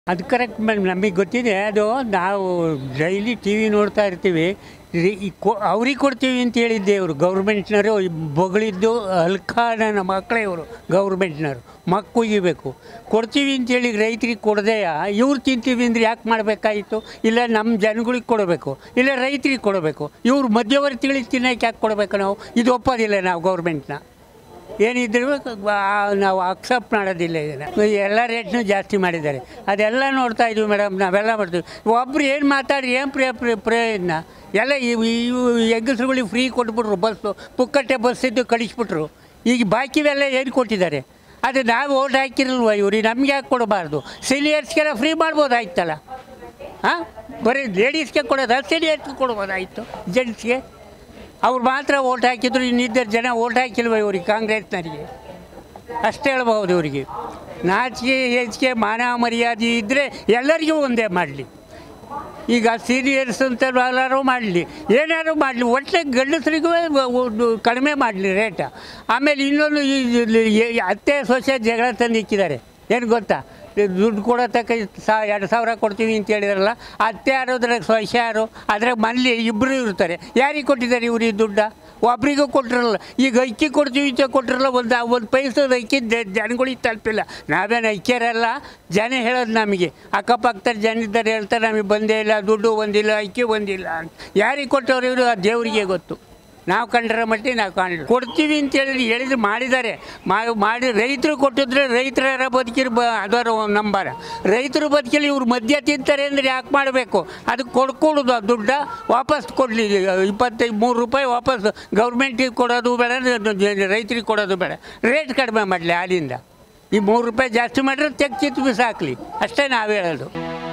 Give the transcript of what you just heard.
ಅದು correct madam ನಮಗೆ ಗೊತ್ತಿದೆ ಅದು ನಾವು ಡೈಲಿ ಟಿ ವಿ ನೋಡ್ತಾ ಇರ್ತೀವಿ ರಿ- ಈ ಕೊ ಅವ್ರಿಗೆ ಕೊಡ್ತೀವಿ ಅಂತ ಹೇಳಿದ್ದೆ ಇವರು ಗೌರ್ಮೆಂಟ್ನವರು ಬೊಗಳಿದ್ದು ಅಲ್ಕ ನನ್ನ ಮಕ್ಕಳೇ ಇವರು ಗೌರ್ಮೆಂಟ್ನವರು ಮಕ್ಕಳಿಗಿಬೇಕು ಕೊಡ್ತೀವಿ ಅಂತೇಳಿ ರೈತರಿಗೆ ಕೊಡದೆಯ ಇವ್ರು ತಿಂತೀವಿ ಅಂದ್ರೆ ಯಾಕೆ ಮಾಡಬೇಕಾಯಿತು ಇಲ್ಲ ನಮ್ಮ ಜನಗಳಿಗೆ ಕೊಡಬೇಕು ಇಲ್ಲ ರೈತರಿಗೆ ಕೊಡಬೇಕು ಇವ್ರು ಮಧ್ಯವರ್ತಿಗಳಿಗೆ ತಿನ್ನೋಕೆ ಯಾಕೆ ಕೊಡಬೇಕು ನಾವು ಇದು ಒಪ್ಪೋದಿಲ್ಲ ನಾವು ಗೌರ್ಮೆಂಟ್ನ ಏನಿದ್ರು ಆ- ನಾವು ಅಕ್ಸೆಪ್ಟ್ ಮಾಡೋದಿಲ್ಲ ಇದನ್ನು ಎಲ್ಲ ರೇಟ್ನು ಜಾಸ್ತಿ ಮಾಡಿದ್ದಾರೆ ಅದೆಲ್ಲ ನೋಡ್ತಾ ಇದೀವಿ ಮೇಡಮ್ ನಾವೆಲ್ಲ ಮಾಡ್ತೀವಿ ಒಬ್ರು ಏನು ಮಾತಾಡಿ ಏನು ಪ್ರೇ ಪ್ರೇ ಪ್ರಯೋಜನ ಎಲ್ಲ ಇವು ಇವು ಹೆಂಗಸ್ರುಗಳಿಗೆ ಫ್ರೀ ಕೊಟ್ಬಿಟ್ರು ಬಸ್ಸು ಪುಕ್ಕಟ್ಟೆ ಬಸ್ ಇದ್ದು ಕಳಿಸ್ಬಿಟ್ರು ಈಗ ಬಾಕಿವೆಲ್ಲ ಏನು ಕೊಟ್ಟಿದ್ದಾರೆ ಅದು ನಾವು ಓಟ್ ಹಾಕಿರಲ್ವ ಇವ್ರಿಗೆ ನಮ್ಗೆ ಯಾಕೆ ಕೊಡಬಾರ್ದು ಸೀನಿಯರ್ಸ್ಗೆಲ್ಲ ಫ್ರೀ ಮಾಡ್ಬೋದಾಯ್ತಲ್ಲ ಹಾಂ ಬರೀ ಲೇಡೀಸ್ಗೆ ಕೊಡೋದು ಸೀನಿಯರ್ಸ್ಗೆ ಕೊಡ್ಬೋದಾಯಿತು ಜೆಂಟ್ಸ್ಗೆ ಅವ್ರು ಮಾತ್ರ ಓಟ್ ಹಾಕಿದ್ರು ಇನ್ನಿದ್ದರು ಜನ ಓಟ್ ಹಾಕಿಲ್ವ ಇವ್ರಿಗೆ ಕಾಂಗ್ರೆಸ್ನವರಿಗೆ ಅಷ್ಟೇ ಹೇಳ್ಬಹುದು ಇವರಿಗೆ ನಾಚಿಕೆ ಹೆಚ್ಗೆ ಮಾನ ಮರ್ಯಾದೆ ಇದ್ದರೆ ಎಲ್ಲರಿಗೂ ಒಂದೇ ಮಾಡಲಿ ಈಗ ಸೀನಿಯರ್ಸ್ ಅಂತ ಎಲ್ಲರೂ ಮಾಡಲಿ ಏನಾದ್ರು ಮಾಡಲಿ ಒಟ್ಟೆ ಗಂಡಸರಿಗೂ ಒಂದು ಕಡಿಮೆ ಮಾಡಲಿ ರೇಟ ಆಮೇಲೆ ಇನ್ನೊಂದು ಈ ಈ ಅತ್ತೆ ಸೊಸೆ ಜಗಳ ತಂದು ಇಕ್ಕಿದ್ದಾರೆ ಏನು ಗೊತ್ತಾ ದುಡ್ಡು ಕೊಡೋ ತಕ್ಕ ಸಾ ಎರಡು ಸಾವಿರ ಕೊಡ್ತೀವಿ ಅಂತ ಹೇಳಿದ್ರಲ್ಲ ಅತ್ತೆ ಯಾರು ಅದ್ರಾಗ ಸೊಸೆ ಯಾರು ಅದ್ರಾಗ ಮನೇಲಿ ಇಬ್ಬರು ಇರ್ತಾರೆ ಯಾರಿಗೆ ಕೊಟ್ಟಿದ್ದಾರೆ ಇವ್ರು ಈ ದುಡ್ಡ ಒಬ್ರಿಗೂ ಕೊಟ್ಟಿರಲ್ಲ ಈಗ ಅಕ್ಕಿ ಕೊಡ್ತೀವಿ ಅಂತ ಕೊಟ್ಟಿರಲ್ಲ ಒಂದು ಒಂದು ಪೈಸದ ಅಕ್ಕಿ ಜ- ಜನಗಳಿಗೆ ತಲುಪಿಲ್ಲ ನಾವೇನು ಐಕ್ಯರಲ್ಲ ಜನ ಹೇಳೋದು ನಮಗೆ ಅಕ್ಕಪಕ್ಕದ ಜನ ಇದ್ದಾರೆ ಹೇಳ್ತಾರೆ ನಮಗೆ ಬಂದೇ ಇಲ್ಲ ದುಡ್ಡು ಬಂದಿಲ್ಲ ಅಕ್ಕಿ ಬಂದಿಲ್ಲ ಅಂತ ಯಾರಿಗೆ ಕೊಟ್ಟವ್ರು ಇವರು ಆ ದೇವರಿಗೆ ಗೊತ್ತು ನಾವು ಕಂಡ್ರೆ ಮಟ್ಟಿ ನಾವು ಕಾಣಲಿ ಕೊಡ್ತೀವಿ ಅಂತ ಹೇಳಿದ್ರೆ ಹೇಳಿದ್ರೆ ಮಾಡಿದ್ದಾರೆ ಮಾ- ಮಾಡಿ ರೈತರು ಕೊಟ್ಟಿದ್ರೆ ರೈತರ ಬದುಕಿರು ಬ ಅದರ ನಂಬರ ರೈತರು ಬದುಕಲಿ ಇವ್ರು ಮದ್ಯ ತಿಂತಾರೆ ಅಂದರೆ ಯಾಕೆ ಮಾಡಬೇಕು ಅದಕ್ಕೆ ಕೊಡ್ಕೊಡೋದು ಆ ದುಡ್ಡ ವಾಪಸ್ ಕೊಡಲಿ ಇಪ್ಪತ್ತೈದು ಮೂರು ರೂಪಾಯಿ ವಾಪಸ್ ಗೌರ್ಮೆಂಟಿಗೆ ಕೊಡೋದು ಬೇಡ ರೈತರಿಗೆ ಕೊಡೋದು ಬೇಡ ರೇಟ್ ಕಡಿಮೆ ಮಾಡಲಿ ಹಾಲಿಂದ ಈ ಮೂರು ರೂಪಾಯಿ ಜಾಸ್ತಿ ಮಾಡಿದ್ರೆ ತೆಗ್ದು ಕಿತ್ತು ಬಿಸಾಕಲಿ ಅಷ್ಟೇ ನಾವು ಹೇಳೋದು